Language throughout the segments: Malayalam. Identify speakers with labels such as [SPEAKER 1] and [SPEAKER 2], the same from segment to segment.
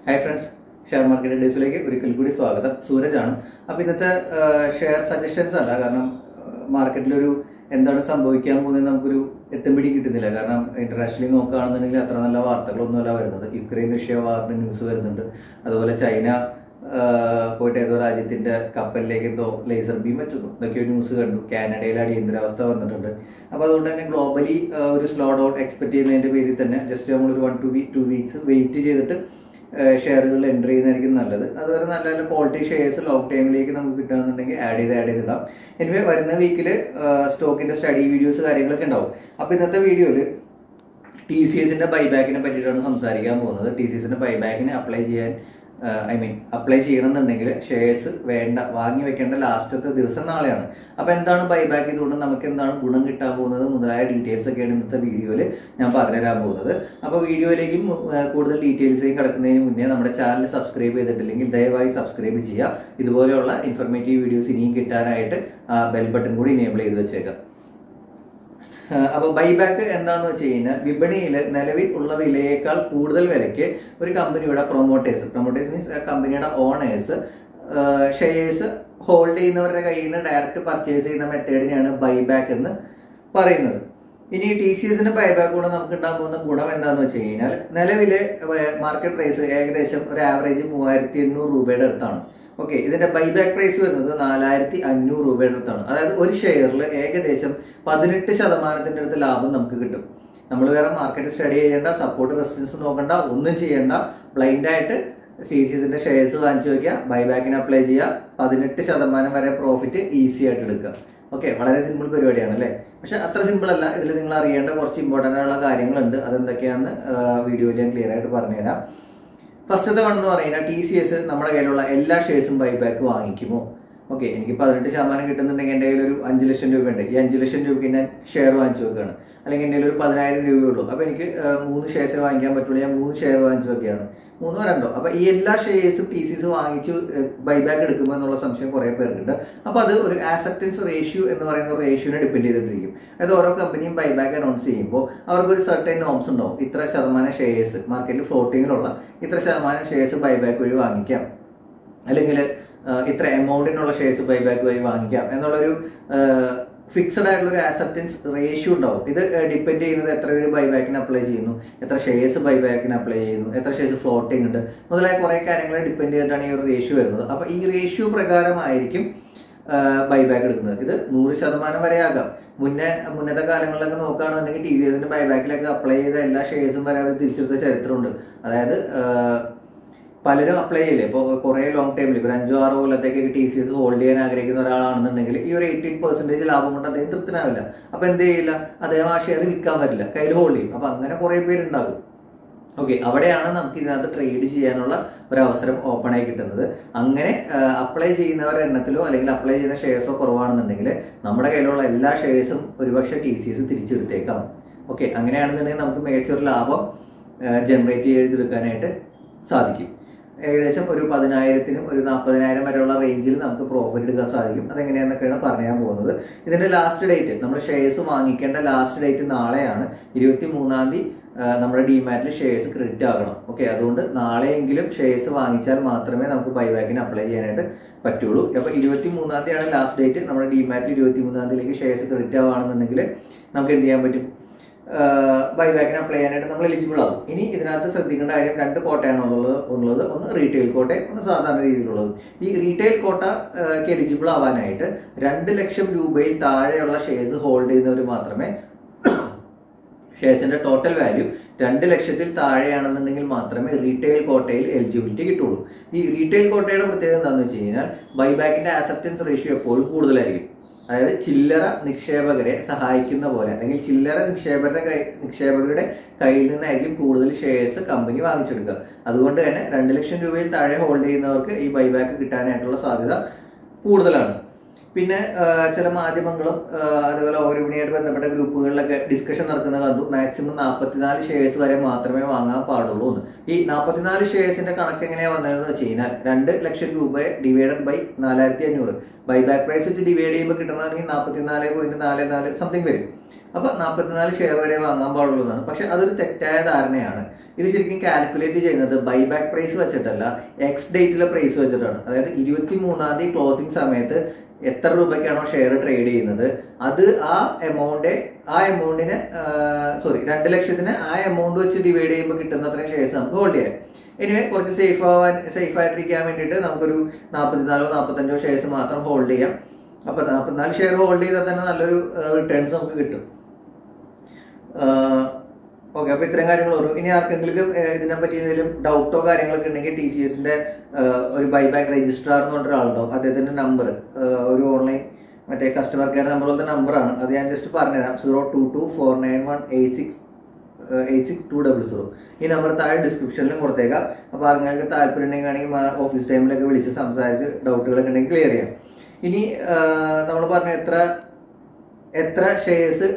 [SPEAKER 1] ഹായ് ഫ്രണ്ട്സ് ഷെയർ മാർക്കറ്റ് ഡേയ്സിലേക്ക് ഒരിക്കൽ കൂടി സ്വാഗതം സൂരജാണ് അപ്പോൾ ഇന്നത്തെ ഷെയർ സജഷൻസ് അല്ല കാരണം മാർക്കറ്റിലൊരു എന്താണ് സംഭവിക്കാൻ പോകുന്നത് നമുക്കൊരു എത്തുംപിടി കിട്ടുന്നില്ല കാരണം ഇന്റർനാഷണലി നോക്കുകയാണെന്നുണ്ടെങ്കിൽ അത്ര നല്ല വാർത്തകളൊന്നുമല്ല വരുന്നത് യുക്രൈൻ റഷ്യ വാറിന്റെ ന്യൂസ് വരുന്നുണ്ട് അതുപോലെ ചൈന ആ, പോയിട്ട് ഏതോ രാജ്യത്തിന്റെ കപ്പലിലേക്ക് എന്തോ ലേസർ ബീം പറ്റുന്നു ഇതൊക്കെ ന്യൂസ് കണ്ടു കാനഡയിൽ അടിയന്തരാവസ്ഥ വന്നിട്ടുണ്ട് അപ്പൊ അതുകൊണ്ട് തന്നെ ഗ്ലോബലി ഒരു സ്ലോ ഡൗൺ എക്സ്പെക്ട് ചെയ്യുന്നതിന്റെ പേരിൽ തന്നെ ജസ്റ്റ് നമ്മൾ ഒരു one two we two weeks wait ചെയ്തിട്ട് ഷെയറുകളിൽ എൻ്റർ ചെയ്യുന്നതായിരിക്കും നല്ലത് അതുവരെ നല്ല നല്ല ക്വാളിറ്റി ഷെയർസ് ലോങ് ടൈമിലേക്ക് നമുക്ക് കിട്ടുകയാണെന്നുണ്ടെങ്കിൽ ആഡ് ചെയ്ത് ആഡ് ചെയ്തിടാം എനിവേ വരുന്ന വീക്കിൽ സ്റ്റോക്കിന്റെ സ്റ്റഡി വീഡിയോസ് കാര്യങ്ങളൊക്കെ ഉണ്ടാവും അപ്പൊ ഇന്നത്തെ വീഡിയോയിൽ ടി സി എസിന്റെ ബൈബാക്കിനെ പറ്റിയിട്ടാണ് സംസാരിക്കാൻ പോകുന്നത് ടി സി എസിന്റെ ബൈബാക്കിനെ അപ്ലൈ ചെയ്യാൻ ഐ മീൻ അപ്ലൈ ചെയ്യണമെന്നുണ്ടെങ്കിൽ ഷെയർസ് വേണ്ട വാങ്ങി വെക്കേണ്ട ലാസ്റ്റത്തെ ദിവസം നാളെയാണ് അപ്പൊ എന്താണ് ബൈബാക്ക് ഇതുകൊണ്ട് നമുക്ക് എന്താണ് ഗുണം കിട്ടാൻ പോകുന്നത് മുതലായ ഡീറ്റെയിൽസ് ഒക്കെയാണ് ഇന്നത്തെ വീഡിയോയിൽ ഞാൻ പറഞ്ഞുതരാൻ പോകുന്നത് അപ്പോൾ വീഡിയോയിലേക്കും ഏർ, കൂടുതൽ ഡീറ്റെയിൽസിലേക്ക് കിടക്കുന്നതിന് മുന്നേ നമ്മുടെ ചാനൽ സബ്സ്ക്രൈബ് ചെയ്തിട്ടില്ലെങ്കിൽ ദയവായി സബ്സ്ക്രൈബ് ചെയ്യുക ഇതുപോലെയുള്ള ഇൻഫർമേറ്റീവ് വീഡിയോസ് ഇനിയും കിട്ടാനായിട്ട് ബെൽ ബട്ടൺ കൂടി ഇനേബിൾ ചെയ്ത് വെച്ചേക്കാം അപ്പോൾ ബൈബാക്ക് എന്താന്ന് വെച്ച് കഴിഞ്ഞാൽ വിപണിയിൽ നിലവിൽ ഉള്ള വിലയേക്കാൾ കൂടുതൽ വിലയ്ക്ക് ഒരു കമ്പനിയുടെ പ്രൊമോട്ടേഴ്സ് പ്രൊമോട്ടേഴ്സ് മീൻസ് കമ്പനിയുടെ ഓണേഴ്സ് ഷെയർസ് ഹോൾഡ് ചെയ്യുന്നവരുടെ കയ്യിൽ നിന്ന് ഡയറക്റ്റ് പർച്ചേസ് ചെയ്യുന്ന മെത്തേഡിനെയാണ് ബൈബാക്ക് എന്ന് പറയുന്നത് ഇനി ടി സി എസിന്റെ ബൈബാക്ക് കൂടെ നമുക്ക് ഉണ്ടാകാൻ പോകുന്ന ഗുണം എന്താന്ന് വെച്ച് കഴിഞ്ഞാൽ നിലവിലെ മാർക്കറ്റ് പ്രൈസ് ഏകദേശം ഒരു ആവറേജ് മൂവായിരത്തി എണ്ണൂറ് രൂപയുടെ അടുത്താണ് ഓക്കെ ഇതിന്റെ ബൈബാക്ക് പ്രൈസ് വരുന്നത് നാലായിരത്തി അഞ്ഞൂറ് രൂപയുടെ അടുത്താണ് അതായത് ഒരു ഷെയറിൽ ഏകദേശം പതിനെട്ട് ശതമാനത്തിന്റെ അടുത്ത് ലാഭം നമുക്ക് കിട്ടും നമ്മൾ വേറെ മാർക്കറ്റ് സ്റ്റഡി ചെയ്യേണ്ട സപ്പോർട്ട് റെസിസ്റ്റൻസ് നോക്കണ്ട ഒന്നും ചെയ്യേണ്ട ബ്ലൈൻഡ് ആയിട്ട് സീരീസിന്റെ ഷെയർസ് വാങ്ങിച്ചു വെക്കുക ബൈബാക്കിന് അപ്ലൈ ചെയ്യുക പതിനെട്ട് ശതമാനം വരെ പ്രോഫിറ്റ് ഈസി ആയിട്ട് എടുക്കുക ഓക്കെ വളരെ സിമ്പിൾ പരിപാടിയാണ് അല്ലേ പക്ഷെ അത്ര സിമ്പിൾ അല്ല ഇതിൽ നിങ്ങൾ അറിയേണ്ട കുറച്ച് ഇമ്പോർട്ടൻ്റ് ആയിട്ടുള്ള കാര്യങ്ങളുണ്ട് അതെന്തൊക്കെയാണെന്ന് വീഡിയോയിൽ ഞാൻ ക്ലിയർ ആയിട്ട് പറഞ്ഞുതരാം ഫസ്റ്റത്തെ വൺ എന്ന് പറയുന്നത് ടി സി എസ് നമ്മുടെ കയ്യിലുള്ള എല്ലാ ഷെയർസും ബൈബാക്ക് വാങ്ങിക്കുമോ ഓക്കെ എനിക്ക് പതിനെട്ട് ശതമാനം കിട്ടുന്നുണ്ടെങ്കിൽ എൻ്റെ കയ്യിൽ ഒരു അഞ്ച് ലക്ഷം രൂപയുണ്ട് ഈ അഞ്ച് ലക്ഷം രൂപയ്ക്ക് ഞാൻ ഷെയർ വാങ്ങിച്ചു വെക്കുകയാണ് അല്ലെങ്കിൽ എൻ്റെ കയ്യിൽ ഒരു പതിനായിരം രൂപയേ ഉള്ളൂ അപ്പോൾ എനിക്ക് ആ, മൂന്ന് ഷെയർസ് വാങ്ങിക്കാൻ പറ്റുള്ളൂ ഞാൻ മൂന്ന് ഷെയർ വാങ്ങിച്ചു വെക്കുകയാണ് മൂന്നോ രണ്ടോ അപ്പോൾ ഈ എല്ലാ ഷെയർസും ടി സിസ് വാങ്ങിച്ച് ബൈബാക്ക് എടുക്കുമോ എന്നുള്ള സംശയം കുറേ പേർക്കുണ്ട് അപ്പോൾ അത് ഒരു ആക്സെപ്റ്റൻസ് റേഷ്യോ എന്ന് പറയുന്ന ഒരു റേഷ്യോനെ ഡിപ്പെൻഡ് ചെയ്തിട്ടിരിക്കും അതായത് ഓരോ കമ്പനിയും ബൈബാക്ക് അനൗൺസ് ചെയ്യുമ്പോൾ അവർക്ക് ഒരു സർട്ടൻ നോംസ് ഉണ്ടാവും ഇത്ര ശതമാനം ഷെയർസ് മാർക്കറ്റിൽ ഫ്ലോട്ടിങ്ങിലുള്ള ഇത്ര ശതമാനം ഷെയർസ് ബൈബാക്ക് വഴി വാങ്ങിക്കാം അല്ലെങ്കിൽ ഇത്ര എമൗണ്ടിനുള്ള ഷെയർസ് ബൈബാക്ക് വഴി വാങ്ങിക്കാം എന്നുള്ളൊരു ഫിക്സഡ് ആയിട്ടുള്ള ഒരു ആക്സെപ്റ്റൻസ് റേഷ്യോ ഉണ്ടാവും ഇത് ഡിപ്പെൻഡ് ചെയ്യുന്നത് എത്ര പേര് ബൈബാക്കിന് അപ്ലൈ ചെയ്യുന്നു എത്ര ഷെയർസ് ബൈബാക്കിന് അപ്ലൈ ചെയ്യുന്നു എത്ര ഷെയർസ് ഫ്ലോട്ടിംഗ് ഉണ്ട് മുതലായ കുറെ കാര്യങ്ങളെ ഡിപ്പെൻഡ് ചെയ്തിട്ടാണ് ഈ ഒരു റേഷ്യോ വരുന്നത് അപ്പൊ ഈ റേഷ്യോ പ്രകാരമായിരിക്കും ബൈബാക്ക് എടുക്കുന്നത് ഇത് നൂറ് ശതമാനം വരെ ആകാം മുന്നേ മുന്നത്തെ കാലങ്ങളിലൊക്കെ നോക്കുകയാണെന്നുണ്ടെങ്കിൽ ടി വി എസിന്റെ ബൈബാക്കിലൊക്കെ അപ്ലൈ ചെയ്ത എല്ലാ ഷെയർസും വരെ അവർ തിരിച്ചെടുത്ത ചരിത്രമുണ്ട് അതായത് ആ, പലരും അപ്ലൈ ചെയ്യില്ലേ ഇപ്പോൾ കുറെ ലോങ് ടൈമിൽ ഒരു അഞ്ചോ ആറോ കൊല്ലത്തേക്ക് ടി സി എസ് ഹോൾഡ് ചെയ്യാൻ ആഗ്രഹിക്കുന്ന ഒരാളാണെന്നുണ്ടെങ്കിൽ ഈ ഒരു എയ്റ്റീൻ പെർസെന്റേജ് ലാഭം കൊണ്ട് അദ്ദേഹം തൃപ്തനാവില്ല അപ്പൊ എന്ത് ചെയ്യില്ല അദ്ദേഹം ആ ഷെയർ വിൽക്കാൻ പറ്റില്ല കയ്യിൽ ഹോൾഡ് ചെയ്യും അപ്പൊ അങ്ങനെ കുറെ പേരുണ്ടാകും ഓക്കെ അവിടെയാണ് നമുക്ക് ഇതിനകത്ത് ട്രേഡ് ചെയ്യാനുള്ള ഒരു അവസരം ഓപ്പൺ ആയി കിട്ടുന്നത് അങ്ങനെ അപ്ലൈ ചെയ്യുന്നവരുടെ എണ്ണത്തിലോ അല്ലെങ്കിൽ അപ്ലൈ ചെയ്യുന്ന ഷെയർസോ കുറവാണെന്നുണ്ടെങ്കിൽ നമ്മുടെ കയ്യിലുള്ള എല്ലാ ഷെയർസും ഒരുപക്ഷെ ടി സി എസ് തിരിച്ചെടുത്തേക്കാം ഓക്കെ അങ്ങനെയാണെന്നുണ്ടെങ്കിൽ നമുക്ക് മികച്ചൊരു ലാഭം ജനറേറ്റ് ചെയ്തെടുക്കാനായിട്ട് സാധിക്കും ഏകദേശം ഒരു പതിനായിരത്തിനും ഒരു നാൽപ്പതിനായിരം വരെയുള്ള റേഞ്ചിൽ നമുക്ക് പ്രോഫിറ്റ് എടുക്കാൻ സാധിക്കും അതെങ്ങനെയാണെന്നൊക്കെയാണ് പറയാൻ പോകുന്നത് ഇതിന്റെ ലാസ്റ്റ് ഡേറ്റ് നമ്മൾ ഷെയർസ് വാങ്ങിക്കേണ്ട ലാസ്റ്റ് ഡേറ്റ് നാളെയാണ് ഇരുപത്തി മൂന്നാം തീയതി ആ, നമ്മുടെ ഡിമാറ്റിൽ ഷെയർസ് ക്രെഡിറ്റ് ആകണം ഓക്കെ അതുകൊണ്ട് നാളെയെങ്കിലും ഷെയർസ് വാങ്ങിച്ചാൽ മാത്രമേ നമുക്ക് ബൈബാക്കിന് അപ്ലൈ ചെയ്യാനായിട്ട് പറ്റുള്ളൂ അപ്പൊ ഇരുപത്തി മൂന്നാം തീയതിയാണ് ലാസ്റ്റ് ഡേറ്റ് നമ്മുടെ ഡിമാറ്റിൽ ഇരുപത്തി മൂന്നാം തീയതിയിലേക്ക് ഷെയർസ് ക്രെഡിറ്റ് ആവുകയാണെന്നുണ്ടെങ്കിൽ നമുക്ക് എന്ത് ചെയ്യാൻ പറ്റും ബൈബാക്കിന് അപ്ലൈ ചെയ്യാനായിട്ട് നമ്മൾ എലിജിബിൾ ആകും ഇനി ഇതിനകത്ത് ശ്രദ്ധിക്കേണ്ട കാര്യം രണ്ട് കോട്ടയാണ് ഉള്ളത് ഉള്ളത് ഒന്ന് റീറ്റെയിൽ കോട്ടയും ഒന്ന് സാധാരണ രീതിയിലുള്ളത് ഈ റീറ്റെയിൽ കോട്ടയ്ക്ക് എലിജിബിൾ ആവാനായിട്ട് രണ്ട് ലക്ഷം രൂപയിൽ താഴെയുള്ള ഷെയർസ് ഹോൾഡ് ചെയ്യുന്നവർ മാത്രമേ ഷെയർസിന്റെ ടോട്ടൽ വാല്യൂ രണ്ട് ലക്ഷത്തിൽ താഴെയാണെന്നുണ്ടെങ്കിൽ മാത്രമേ റീറ്റെയിൽ കോട്ടയിൽ എലിജിബിലിറ്റി കിട്ടുള്ളൂ ഈ റീറ്റെയിൽ കോട്ടയുടെ പ്രത്യേകത എന്താണെന്ന് വെച്ച് കഴിഞ്ഞാൽ ബൈബാക്കിന്റെ ആക്സെപ്റ്റൻസ് റേഷ്യോ എപ്പോഴും കൂടുതലായിരിക്കും അതായത് ചില്ലറ നിക്ഷേപകരെ സഹായിക്കുന്ന പോലെ അല്ലെങ്കിൽ ചില്ലറ നിക്ഷേപകരുടെ കൈ നിക്ഷേപകരുടെ കയ്യിൽ നിന്നായിരിക്കും കൂടുതൽ ഷെയർസ് കമ്പനി വാങ്ങിച്ചെടുക്കുക അതുകൊണ്ട് തന്നെ രണ്ട് ലക്ഷം രൂപയിൽ താഴെ ഹോൾഡ് ചെയ്യുന്നവർക്ക് ഈ ബൈബാക്ക് കിട്ടാനായിട്ടുള്ള സാധ്യത കൂടുതലാണ് പിന്നെ ആ, ചില മാധ്യമങ്ങളും ആ, അതുപോലെ ഓരോണിയായിട്ട് ബന്ധപ്പെട്ട ഗ്രൂപ്പുകളിലൊക്കെ ഡിസ്കഷൻ നടക്കുന്ന കണ്ടു മാക്സിമം നാൽപ്പത്തിനാല് ഷെയർസ് വരെ മാത്രമേ വാങ്ങാൻ പാടുള്ളൂ എന്ന് ഈ നാൽപ്പത്തിനാല് ഷെയർസിന്റെ കണക്ക് എങ്ങനെയാ വന്നതെന്ന് വെച്ച് കഴിഞ്ഞാൽ രണ്ട് ലക്ഷം രൂപ ഡിവൈഡഡ് ബൈ നാലായിരത്തി അഞ്ഞൂറ് ബൈബാക്ക് പ്രൈസ് വെച്ച് ഡിവൈഡ് ചെയ്യുമ്പോൾ കിട്ടുന്നതാണെങ്കിൽ നാൽപ്പത്തിനാല് പോയിന്റ് നാല് നാല് സംതിങ് വരും അപ്പൊ നാൽപ്പത്തിനാല് ഷെയർ വരെ വാങ്ങാൻ പാടുള്ളൂ എന്നാണ് പക്ഷെ അതൊരു തെറ്റായ ധാരണയാണ് ഇത് ശരിക്കും കാൽക്കുലേറ്റ് ചെയ്യുന്നത് ബൈബാക്ക് പ്രൈസ് വെച്ചിട്ടല്ല എക്സ് ഡേറ്റിലെ പ്രൈസ് വെച്ചിട്ടാണ് അതായത് ഇരുപത്തി മൂന്നാം തീയതി ക്ലോസിംഗ് സമയത്ത് എത്ര രൂപയ്ക്കാണോ ഷെയർ ട്രേഡ് ചെയ്യുന്നത് അത് ആ എമൗണ്ട് ആ എമൗണ്ടിന് സോറി രണ്ട് ലക്ഷത്തിന് ആ എമൗണ്ട് വെച്ച് ഡിവൈഡ് ചെയ്യുമ്പോൾ കിട്ടുന്ന അത്രയും ഷെയർസ് നമുക്ക് ഹോൾഡ് ചെയ്യാം എനിവേ കുറച്ച് സേഫ് ആവാൻ സേഫ് ആയിട്ടിരിക്കാൻ വേണ്ടിയിട്ട് നമുക്കൊരു നാൽപ്പത്തിനാലോ നാൽപ്പത്തഞ്ചോ ഷെയർസ് മാത്രം ഹോൾഡ് ചെയ്യാം അപ്പൊ നാൽപ്പത്തിനാല് ഷെയർ ഹോൾഡ് ചെയ്താൽ തന്നെ നല്ലൊരു റിട്ടേൺസ് നമുക്ക് കിട്ടും ഓക്കെ അപ്പൊ ഇത്രയും കാര്യങ്ങൾ വരും ഇനി ആർക്കെങ്കിലും ഏഹ്, ഇതിനെ പറ്റി എന്തെങ്കിലും ഡൗട്ടോ കാര്യങ്ങളൊക്കെ ഉണ്ടെങ്കിൽ ടി സി എസിന്റെ ഒരു ബൈബാക്ക് രജിസ്ട്രാർ എന്ന് പറഞ്ഞ ഒരാളുണ്ടാവും അദ്ദേഹത്തിന്റെ നമ്പർ ഒരു ഓൺലൈൻ മറ്റേ കസ്റ്റമർ കെയർ നമ്പർ പോലത്തെ നമ്പറാണ് അത് ഞാൻ ജസ്റ്റ് പറഞ്ഞുതരാം zero two two four nine one eight six eight six two double zero ഈ നമ്പർ താഴെ ഡിസ്ക്രിപ്ഷനിലും കൊടുത്തേക്കാം അപ്പോൾ ആർക്കെങ്കിലും താല്പര്യം ഉണ്ടെങ്കിൽ ആണെങ്കിൽ ഓഫീസ് ടൈമിലൊക്കെ വിളിച്ച് സംസാരിച്ച് ഡൗട്ടുകളൊക്കെ ഉണ്ടെങ്കിൽ ക്ലിയർ ചെയ്യാം ഇനി നമ്മൾ പറഞ്ഞ എത്ര എത്ര shares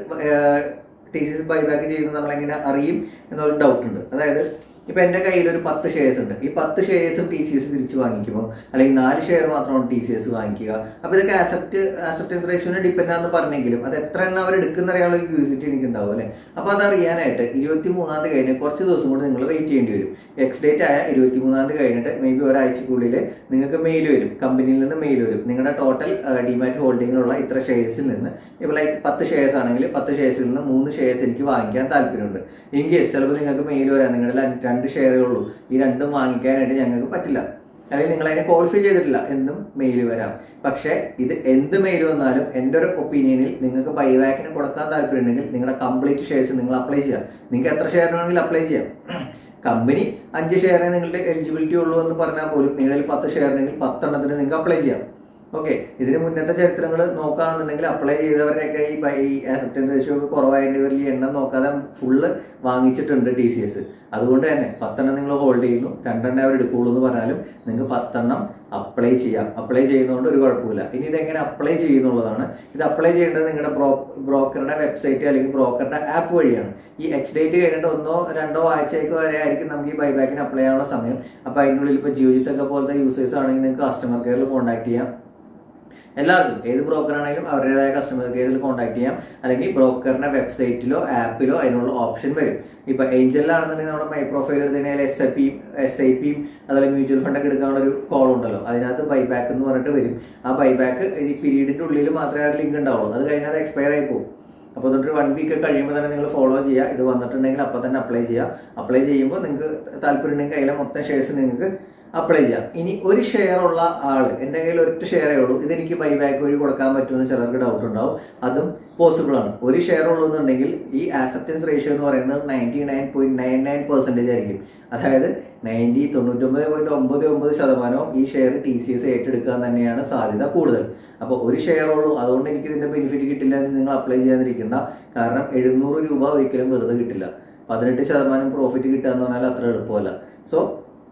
[SPEAKER 1] T C S buyback ചെയ്യുന്നത് നമ്മളെങ്ങനെ അറിയും എന്നൊരു ഡൗട്ട് ഉണ്ട് അതായത് ഇപ്പൊ എന്റെ കയ്യിൽ ഒരു പത്ത് ഷെയർസ് ഉണ്ട് ഈ പത്ത് ഷെയർസും ടി സി എസ് തിരിച്ചു വാങ്ങിക്കുമോ അല്ലെങ്കിൽ നാല് ഷെയർ മാത്രമാണ് ടി സി എസ് വാങ്ങിക്കുക അപ്പൊ ഇതൊക്കെ ആസെപ്റ്റ് ആസെപ്റ്റൻസ് റേഷ്യോനെ ഡിപ്പെൻഡ് ആണെന്ന് പറഞ്ഞെങ്കിലും അത് എത്ര എണ്ണം അവർ എടുക്കുന്ന അറിയാനുള്ള ക്യൂരിയോസിറ്റി എനിക്ക് ഉണ്ടാവും അല്ലെ അപ്പൊ അത് അറിയാനായിട്ട് ഇരുപത്തി മൂന്നാം തീയതി കഴിഞ്ഞ് കുറച്ച് ദിവസം കൊണ്ട് നിങ്ങൾ വെയിറ്റ് ചെയ്യേണ്ടി വരും എക്സ് ഡേറ്റ് ആയ ഇരുപത്തി മൂന്നാം തീയതി കഴിഞ്ഞിട്ട് മേ ബി ഒരാഴ്ചക്കുള്ളിൽ നിങ്ങൾക്ക് മെയിൽ വരും കമ്പനിയിൽ നിന്ന് മെയിൽ വരും നിങ്ങളുടെ ടോട്ടൽ ഡിമാറ്റ് ഹോൾഡിങ്ങിലുള്ള ഇത്ര ഷെയർസിൽ നിന്ന് ഇപ്പോൾ ലൈക്ക് പത്ത് ഷെയർസ് ആണെങ്കിൽ പത്ത് ഷെയർസിൽ നിന്ന് മൂന്ന് ഷെയർസ് എനിക്ക് വാങ്ങിക്കാൻ താല്പര്യമുണ്ട് ഇൻ കേസ് ചിലപ്പോൾ നിങ്ങൾക്ക് മെയിൽ വരാം നിങ്ങളുടെ രണ്ട് ഷെയറേ ഉള്ളൂ ഈ രണ്ടും വാങ്ങിക്കാനായിട്ട് ഞങ്ങൾക്ക് പറ്റില്ല അല്ലെങ്കിൽ നിങ്ങൾ അതിനെ ക്വാളിഫൈ ചെയ്തിട്ടില്ല എന്നും മെയിൽ വരാം പക്ഷേ ഇത് എന്ത് മെയിൽ വന്നാലും എൻ്റെ ഒരു ഒപ്പീനിയനിൽ നിങ്ങൾക്ക് ബൈബാക്കിന് കൊടുക്കാൻ താല്പര്യമുണ്ടെങ്കിൽ നിങ്ങളുടെ കംപ്ലീറ്റ് ഷെയർസ് നിങ്ങൾ അപ്ലൈ ചെയ്യാം നിങ്ങൾക്ക് എത്ര ഷെയർ വേണമെങ്കിലും അപ്ലൈ ചെയ്യാം കമ്പനി അഞ്ച് ഷെയറിനെ നിങ്ങളുടെ എലിജിബിലിറ്റി ഉള്ളൂ എന്ന് പറഞ്ഞാൽ പോലും നിങ്ങളിൽ പത്ത് ഷെയർ ഉണ്ടെങ്കിൽ പത്തെണ്ണത്തിന് നിങ്ങൾക്ക് അപ്ലൈ ചെയ്യാം ഓക്കെ ഇതിന് മുന്നത്തെ ചരിത്രങ്ങൾ നോക്കുകയാണെന്നുണ്ടെങ്കിൽ അപ്ലൈ ചെയ്തവരുടെയൊക്കെ ഈ ബൈ ആക്സെപ്റ്റൻസ് റേഷ്യോ ഒക്കെ കുറവായതിന്റെ പേരിൽ ഈ എണ്ണം നോക്കാതെ ഫുള്ള് വാങ്ങിച്ചിട്ടുണ്ട് ടി സി എസ് അതുകൊണ്ട് തന്നെ പത്തെണ്ണം നിങ്ങൾ ഹോൾഡ് ചെയ്യുന്നു രണ്ടെണ്ണം അവർ എടുക്കുള്ളൂ എന്ന് പറഞ്ഞാലും നിങ്ങൾക്ക് പത്തെണ്ണം അപ്ലൈ ചെയ്യാം അപ്ലൈ ചെയ്യുന്നതുകൊണ്ട് ഒരു കുഴപ്പമില്ല ഇനി ഇതെങ്ങനെ അപ്ലൈ ചെയ്യുന്നുള്ളതാണ് ഇത് അപ്ലൈ ചെയ്യേണ്ടത് നിങ്ങളുടെ ബ്രോ ബ്രോക്കറുടെ വെബ്സൈറ്റ് അല്ലെങ്കിൽ ബ്രോക്കറുടെ ആപ്പ് വഴിയാണ് ഈ എക്സ് ഡേറ്റ് കഴിഞ്ഞിട്ട് ഒന്നോ രണ്ടോ ആഴ്ചയൊക്കെ വരെ ആയിരിക്കും നമുക്ക് ഈ ബൈബാക്കിന് അപ്ലൈ ചെയ്യാനുള്ള സമയം അപ്പൊ അതിനുള്ളിൽ ഇപ്പൊ ജിയോജിത്തൊക്കെ പോലത്തെ യൂസേഴ്സ് ആണെങ്കിൽ നിങ്ങൾക്ക് കസ്റ്റമർ കെയറിൽ കോൺടാക്ട് ചെയ്യാം എല്ലാവർക്കും ഏത് ബ്രോക്കർ ആണെങ്കിലും അവരുടേതായ കസ്റ്റമർ കെയറിൽ കോൺടാക്ട് ചെയ്യാം അല്ലെങ്കിൽ ബ്രോക്കറിന്റെ വെബ്സൈറ്റിലോ ആപ്പിലോ അതിനുള്ള ഓപ്ഷൻ വരും ഇപ്പൊ ഏഞ്ചലിലാണെന്നുണ്ടെങ്കിൽ നമ്മുടെ മൈ പ്രൊഫൈൽ എടുത്തതിനാൽ എസ് ഐ പിയും എസ് ഐ പിയും അതുപോലെ മ്യൂച്വൽ ഫണ്ട് ഒക്കെ എടുക്കാനുള്ള ഒരു കോൾ ഉണ്ടല്ലോ അതിനകത്ത് ബൈബാക്ക് എന്ന് പറഞ്ഞിട്ട് വരും ആ ബൈബാക്ക് ഈ പീരീഡിന്റെ ഉള്ളിൽ മാത്രമേ ആ ലിങ്ക് ഉണ്ടാവുള്ളൂ അത് കഴിഞ്ഞാൽ അത് എക്സ്പയർ ആയി പോകും അപ്പോൾ എന്നിട്ട് വൺ വീക്ക് കഴിയുമ്പോൾ തന്നെ നിങ്ങൾ ഫോളോ ചെയ്യുക ഇത് വന്നിട്ടുണ്ടെങ്കിൽ അപ്പം തന്നെ അപ്ലൈ ചെയ്യുക അപ്ലൈ ചെയ്യുമ്പോൾ നിങ്ങൾക്ക് താല്പര്യം ഉണ്ടെങ്കിൽ അതിലെ മൊത്തം ഷെയർസ് നിങ്ങൾക്ക് അപ്ലൈ ചെയ്യാം ഇനി ഒരു ഷെയർ ഉള്ള ആള് എൻ്റെ കയ്യിൽ ഒറ്റ ഷെയറേ ഉള്ളൂ ഇതെനിക്ക് ബൈബാക്ക് വഴി കൊടുക്കാൻ പറ്റുമെന്ന് ചിലർക്ക് ഡൗട്ട് ഉണ്ടാവും അതും പോസിബിൾ ആണ് ഒരു ഷെയർ ഉള്ളൂന്നുണ്ടെങ്കിൽ ഈ ആക്സെപ്റ്റൻസ് റേഷ്യോ എന്ന് പറയുന്നത് ninety nine point nine nine percentage ആയിരിക്കും അതായത് നയൻറ്റി തൊണ്ണൂറ്റൊമ്പത് പോയിന്റ് ഒമ്പത് ഒമ്പത് ശതമാനവും ഈ ഷെയർ ടി സി എസ് ഏറ്റെടുക്കാൻ തന്നെയാണ് സാധ്യത കൂടുതൽ അപ്പോൾ ഒരു ഷെയർ ഉള്ളൂ അതുകൊണ്ട് എനിക്ക് ഇതിന്റെ ബെനിഫിറ്റ് കിട്ടില്ല എന്ന് നിങ്ങൾ അപ്ലൈ ചെയ്യാതിരിക്കണ്ട കാരണം എഴുന്നൂറ് രൂപ ഒരിക്കലും വെറുതെ കിട്ടില്ല പതിനെട്ട് ശതമാനം പ്രോഫിറ്റ് കിട്ടുക എന്ന് പറഞ്ഞാൽ അത്ര എളുപ്പമല്ല സോ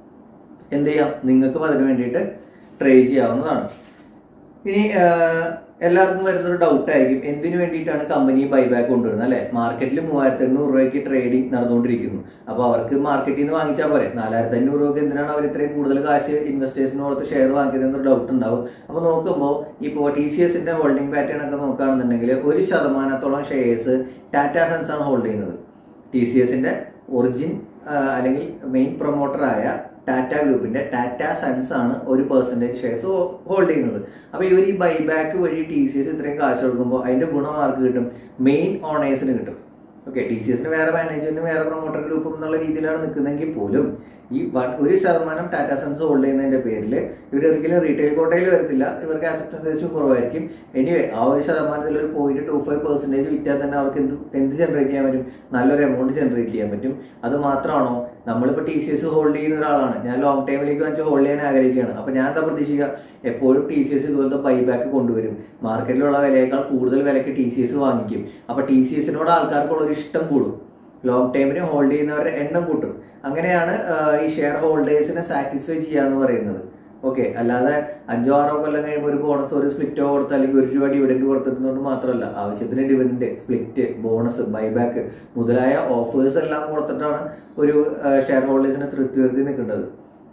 [SPEAKER 1] എന്ത് ചെയ്യാം നിങ്ങൾക്കും അതിന് വേണ്ടിയിട്ട് ട്രൈ ചെയ്യാവുന്നതാണ് ഇനി ആഹ്, എല്ലാവർക്കും വരുന്നൊരു ഡൗട്ട് ആയിരിക്കും എന്തിനു വേണ്ടിയിട്ടാണ് കമ്പനി ബൈബാക്ക് കൊണ്ടുവരുന്നത് അല്ലെ മാർക്കറ്റിൽ മൂവായിരത്തി എണ്ണൂറ് രൂപയ്ക്ക് ട്രേഡിംഗ് നടന്നുകൊണ്ടിരിക്കുന്നു അപ്പോൾ അവർക്ക് മാർക്കറ്റിൽ നിന്ന് വാങ്ങിച്ചാൽ പോരെ നാലായിരത്തി അഞ്ഞൂറ് രൂപയ്ക്ക് എന്തിനാണ് അവർ ഇത്രയും കൂടുതൽ കാശ് ഇൻവെസ്റ്റേഴ്സിന് കൊടുത്ത് ഷെയർ വാങ്ങിയത് എന്നൊരു ഡൗട്ട് ഉണ്ടാവും അപ്പോൾ നോക്കുമ്പോൾ ഇപ്പോൾ ടി സി എസിന്റെ ഹോൾഡിംഗ് പാറ്റേൺ ഒക്കെ നോക്കുകയാണെന്നുണ്ടെങ്കിൽ ഒരു ശതമാനത്തോളം ഷെയർസ് ടാറ്റ സൺസ് ആണ് ഹോൾഡ് ചെയ്യുന്നത് ടി സി എസിന്റെ ഒറിജിൻ അല്ലെങ്കിൽ മെയിൻ പ്രൊമോട്ടറായ ടാറ്റ ഗ്രൂപ്പിന്റെ ടാറ്റ സൺസ് ആണ് ഒരു പെർസെന്റേജ് ഷെയർസ് ഹോൾഡ് ചെയ്യുന്നത് അപ്പൊ ഇവർ ഈ ബൈബാക്ക് വഴി ടി സി എസ് ഇത്രയും കാശ് കൊടുക്കുമ്പോൾ അതിന്റെ ഗുണം ആർക്ക് കിട്ടും മെയിൻ ഓണേഴ്സിന് കിട്ടും ഓക്കെ ടി സി എസിന് വേറെ മാനേജ്മെന്റിന് വേറെ പ്രൊമോട്ടർ ഗ്രൂപ്പും എന്നുള്ള രീതിയിലാണ് നിൽക്കുന്നതെങ്കിൽ പോലും ഈ വൺ- ഒരു ശതമാനം ടാറ്റ സൺസ് ഹോൾഡ് ചെയ്യുന്നതിന്റെ പേരിൽ ഇവർ ഒരിക്കലും റീറ്റെയിൽ കോട്ടയിൽ വരത്തില്ല ഇവർക്ക് ആക്സെപ്റ്റൻസ് റേഷ്യോ കുറവായിരിക്കും എനിവേ ആ ഒരു ശതമാനത്തിൽ ഒരു പോയിന്റ് ടു ഫൈവ് പെർസെന്റേജ് വിറ്റാൽ തന്നെ അവർക്ക് എന്ത് എന്ത് ജനറേറ്റ് ചെയ്യാൻ പറ്റും നല്ലൊരു എമൗണ്ട് ജനറേറ്റ് ചെയ്യാൻ പറ്റും അത് മാത്രമാണോ നമ്മളിപ്പോൾ ടി സി എസ് ഹോൾഡ് ചെയ്യുന്ന ഒരാളാണ് ഞാൻ ലോങ് ടൈമിലേക്ക് വെച്ച് ഹോൾഡ് ചെയ്യാൻ ആഗ്രഹിക്കുകയാണ് അപ്പൊ ഞാൻ എന്താ പ്രതീക്ഷിക്കുക എപ്പോഴും ടി സി എസ് ഇതുപോലത്തെ ബൈബാക്ക് കൊണ്ടുവരും മാർക്കറ്റിലുള്ള വിലയേക്കാൾ കൂടുതൽ വിലയ്ക്ക് ടി സി എസ് വാങ്ങിക്കും അപ്പൊ ടി സി എസിനോട് ആൾക്കാർക്കുള്ള ഒരു ഇഷ്ടം കൂടും ലോങ് ടൈമിന് ഹോൾഡ് ചെയ്യുന്നവരുടെ എണ്ണം കൂട്ടും അങ്ങനെയാണ് ആഹ്, ഈ ഷെയർ ഹോൾഡേഴ്സിനെ സാറ്റിസ്ഫൈ ചെയ്യാന്ന് പറയുന്നത് ഓക്കെ അല്ലാതെ അഞ്ചോ ആറോ കൊല്ലം കഴിയുമ്പോൾ ഒരു ബോണസ് ഒരു സ്പ്ലിറ്റോ കൊടുത്ത് അല്ലെങ്കിൽ ഒരു രൂപ ഡിവിഡൻഡ് കൊടുത്തിട്ടുകൊണ്ട് മാത്രമല്ല ആവശ്യത്തിന് ഡിവിഡൻഡ് സ്പ്ലിറ്റ് ബോണസ് ബൈബാക്ക് മുതലായ ഓഫേഴ്സ് എല്ലാം കൊടുത്തിട്ടാണ് ഒരു ഷെയർ ഹോൾഡേഴ്സിനെ തൃപ്തി വരുത്തി നിൽക്കേണ്ടത്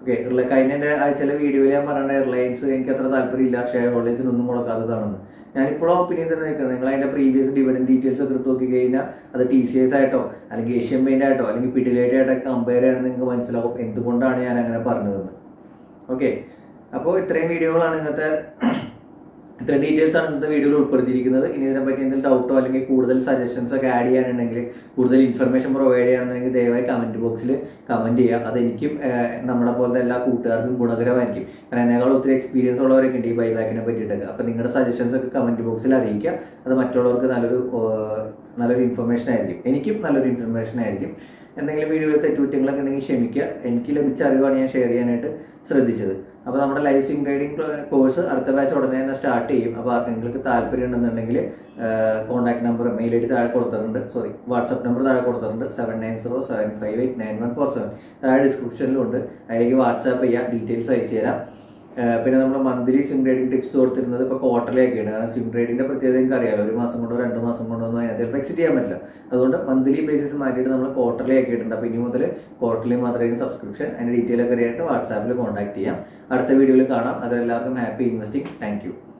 [SPEAKER 1] ഓക്കെ കഴിഞ്ഞ എൻ്റെ ആഴ്ചയിലെ വീഡിയോയിൽ ഞാൻ പറഞ്ഞ എയർലൈൻസ് എനിക്ക് അത്ര താല്പര്യമില്ല ഷെയർ ഹോൾഡേഴ്സിനൊന്നും മുടക്കാത്തതാണെന്ന് ഞാനിപ്പോഴും ഒപ്പീനിയൻ തന്നെ നിൽക്കുന്നത് നിങ്ങൾ അതിന്റെ പ്രീവിയസ് ഡിവിഡൻ ഡീറ്റെയിൽസ് ഒക്കെ എടുത്ത് നോക്കി കഴിഞ്ഞാൽ അത് ടി സി എസ് ആയിട്ടോ അല്ലെങ്കിൽ ഏഷ്യൻ പെയിന്റ് ആയിട്ടോ അല്ലെങ്കിൽ പിഡിലേറ്റ് ആയിട്ടോ കമ്പയർ ചെയ്യണമെന്ന് നിങ്ങൾക്ക് മനസ്സിലാവും എന്തുകൊണ്ടാണ് ഞാൻ അങ്ങനെ പറഞ്ഞതെന്ന് ഓക്കെ അപ്പോൾ ഇത്രയും വീഡിയോകളാണ് ഇന്നത്തെ ഇത്ര ഡീറ്റെയിൽസ് ആണ് ഇന്നത്തെ വീഡിയോയിൽ ഉൾപ്പെടുത്തിയിരിക്കുന്നത് ഇനി ഇതിനെപ്പറ്റി എന്തെങ്കിലും ഡൗട്ടോ അല്ലെങ്കിൽ കൂടുതൽ സജഷൻസ് ഒക്കെ ആഡ് ചെയ്യാനുണ്ടെങ്കിൽ കൂടുതൽ ഇൻഫർമേഷൻ പ്രൊവൈഡ് ചെയ്യാനുണ്ടെങ്കിൽ ദയവായി കമന്റ് ബോക്സിൽ കമന്റ് ചെയ്യുക അതെനിക്കും ഏഹ്, നമ്മളെ പോലത്തെ എല്ലാ കൂട്ടുകാർക്കും ഗുണകരമായിരിക്കും കാരണം എന്നേക്കാൾ ഒത്തിരി എക്സ്പീരിയൻസ് ഉള്ളവരൊക്കെ ഉണ്ട് ഈ ബൈബാക്കിനെ പറ്റിയിട്ടൊക്കെ അപ്പം നിങ്ങളുടെ സജഷൻസ് ഒക്കെ കമന്റ് ബോക്സിൽ അറിയിക്കുക അത് മറ്റുള്ളവർക്ക് നല്ലൊരു ഏഹ്, നല്ലൊരു ഇൻഫർമേഷൻ ആയിരിക്കും എനിക്കും നല്ലൊരു ഇൻഫർമേഷൻ ആയിരിക്കും എന്തെങ്കിലും വീഡിയോയിൽ തെറ്റുകുറ്റങ്ങളൊക്കെ ഉണ്ടെങ്കിൽ ക്ഷമിക്കുക എനിക്ക് ലഭിച്ച അറിവാണ് ഞാൻ ഷെയർ ചെയ്യാനായിട്ട് ശ്രദ്ധിച്ചത് അപ്പോൾ നമ്മുടെ ലൈവ് സ്വിംഗ് ട്രേഡിംഗ് കോഴ്സ് അടുത്ത ബാച്ച് ഉടനെ തന്നെ സ്റ്റാർട്ട് ചെയ്യും അപ്പോൾ ആർക്കെങ്കിലും താല്പര്യം ഉണ്ടെന്നുണ്ടെങ്കിൽ contact number mail I D താഴെ കൊടുത്തിട്ടുണ്ട് സോറി വാട്സപ്പ് നമ്പർ താഴെ കൊടുത്തിട്ടുണ്ട് seven nine zero seven five eight nine one four seven താഴെ ഡിസ്ക്രിപ്ഷനിലുണ്ട് അതിലേക്ക് വാട്സാപ്പ് ചെയ്യാം ഡീറ്റെയിൽസ് അയച്ചു തരാം ഏഹ് പിന്നെ നമ്മൾ മന്ത്ലി സ്വിം ട്രേഡിംഗ് ടിപ്സ് കൊടുത്തിരുന്നത് ഇപ്പോൾ ക്വാർട്ടറിലേക്കാണ് സ്വിം ട്രേഡിംഗിന്റെ പ്രത്യേകത നിങ്ങൾക്ക് അറിയാലോ ഒരു മാസം കൊണ്ടോ രണ്ട് മാസം കൊണ്ടോ ഒന്നും അതിനകത്ത് ചിലപ്പോൾ എക്സിറ്റ് ചെയ്യാൻ പറ്റില്ല അതുകൊണ്ട് മന്ത്ലി ബേസിസ് മാറ്റിയിട്ട് നമ്മൾ ക്വാർട്ടർലി ആക്കിയിട്ടുണ്ട് അപ്പോൾ ഇനി മുതൽ ക്വാർട്ടർലി മാത്രമേ സബ്സ്ക്രിപ്ഷൻ അതിന്റെ ഡീറ്റെയിൽ ഒക്കെ അറിയാനായിട്ട് വാട്സാപ്പിൽ കോൺടാക്ട് ചെയ്യാം അടുത്ത വീഡിയോയിൽ കാണാം അതെല്ലാവർക്കും ഹാപ്പി ഇൻവെസ്റ്റിംഗ് താങ്ക്